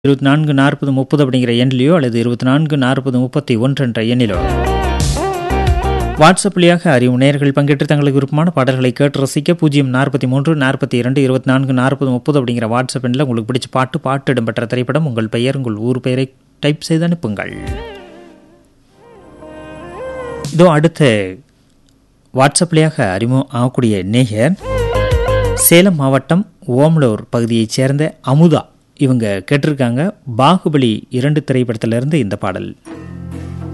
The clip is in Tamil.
இருபத்தி நான்கு நாற்பது முப்பது அப்படிங்கிற எண்ணிலையோ அல்லது இருபத்தி நான்கு நாற்பது முப்பத்தி ஒன்று என்ற எண்ணிலோ வாட்ஸ்அப் வழியாக அறிவு நேயர்கள் பங்கேற்று தங்களுக்கு விருப்பமான பாடல்களை கேட்டு ரசிக்க பூஜ்ஜியம் நாற்பத்தி மூன்று நாற்பத்தி இரண்டு இருபத்தி நான்கு நாற்பது முப்பது அப்படிங்கிற வாட்ஸ்அப் எண்ணில் உங்களுக்கு பிடிச்ச பாட்டு பாட்டு இடம்பெற்ற திரைப்படம் உங்கள் பெயர் உங்கள் ஊர் பெயரை டைப் செய்து அனுப்புங்கள் இதோ அடுத்த வாட்ஸ்அப் வழியாக அறிமுகம் ஆகக்கூடிய நேயர் சேலம் மாவட்டம் ஓமலூர் பகுதியைச் சேர்ந்த அமுதா இவங்க கேட்டிருக்காங்க பாகுபலி இரண்டு திரைப்படத்திலிருந்து இந்த பாடல்